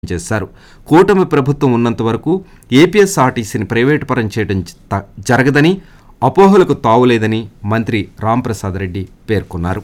చేశారు కూటమి ప్రభుత్వం ఉన్నంత వరకు ఏపీఎస్ఆర్టీసీని ప్రైవేటు పరం చేయడం జ- జరగదని అపోహలకు తావులేదని మంత్రి రాంప్రసాద్ రెడ్డి పేర్కొన్నారు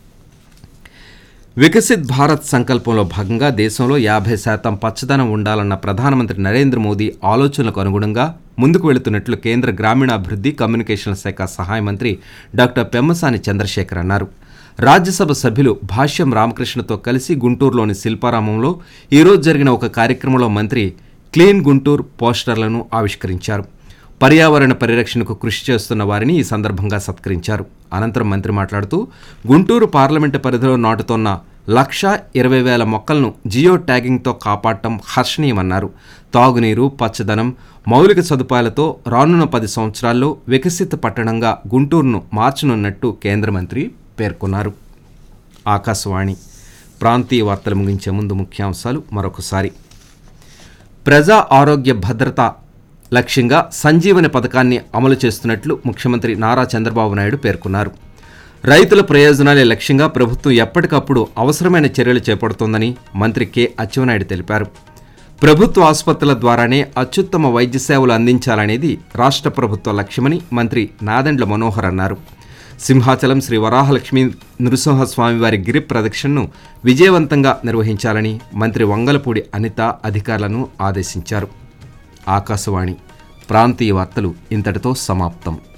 వికసిత్ భారత్ సంకల్పంలో భాగంగా దేశంలో యాభై శాతం పచ్చదనం ఉండాలన్న ప్రధానమంత్రి నరేంద్ర మోదీ ఆలోచనలకు అనుగుణంగా ముందుకు వెళుతున్నట్లు కేంద్ర గ్రామీణాభివృద్ధి కమ్యూనికేషన్ల శాఖ సహాయ మంత్రి డాక్టర్ పెమ్మసాని చంద్రశేఖర్ అన్నారు రాజ్యసభ సభ్యులు భాష్యం రామకృష్ణతో కలిసి గుంటూరులోని శిల్పారామంలో ఈరోజు జరిగిన ఒక కార్యక్రమంలో మంత్రి క్లీన్ గుంటూరు పోస్టర్లను ఆవిష్కరించారు పర్యావరణ పరిరక్షణకు కృషి చేస్తున్న వారిని ఈ సందర్భంగా సత్కరించారు అనంతరం మంత్రి మాట్లాడుతూ గుంటూరు పార్లమెంటు పరిధిలో నాటుతోన్న లక్ష ఇరవై వేల మొక్కలను జియో ట్యాగింగ్తో కాపాడటం హర్షణీయమన్నారు తాగునీరు పచ్చదనం మౌలిక సదుపాయాలతో రానున్న పది సంవత్సరాల్లో వికసిత పట్టణంగా గుంటూరును మార్చనున్నట్టు కేంద్ర మంత్రి పేర్కొన్నారు ఆకాశవాణి ప్రాంతీయ వార్తలు ముగించే ముందు ముఖ్యాంశాలు మరొకసారి ప్రజా ఆరోగ్య భద్రత లక్ష్యంగా సంజీవని పథకాన్ని అమలు చేస్తున్నట్లు ముఖ్యమంత్రి నారా చంద్రబాబు నాయుడు పేర్కొన్నారు రైతుల ప్రయోజనాలే లక్ష్యంగా ప్రభుత్వం ఎప్పటికప్పుడు అవసరమైన చర్యలు చేపడుతోందని మంత్రి కె అచ్చెన్నాయుడు తెలిపారు ప్రభుత్వ ఆసుపత్రుల ద్వారానే అత్యుత్తమ వైద్య సేవలు అందించాలనేది రాష్ట్ర ప్రభుత్వ లక్ష్యమని మంత్రి నాదెండ్ల మనోహర్ అన్నారు సింహాచలం శ్రీ వరాహలక్ష్మి నృసింహస్వామి వారి గిరి ప్రదక్షిణను విజయవంతంగా నిర్వహించాలని మంత్రి వంగలపూడి అనిత అధికారులను ఆదేశించారు ఆకాశవాణి ప్రాంతీయ వార్తలు ఇంతటితో సమాప్తం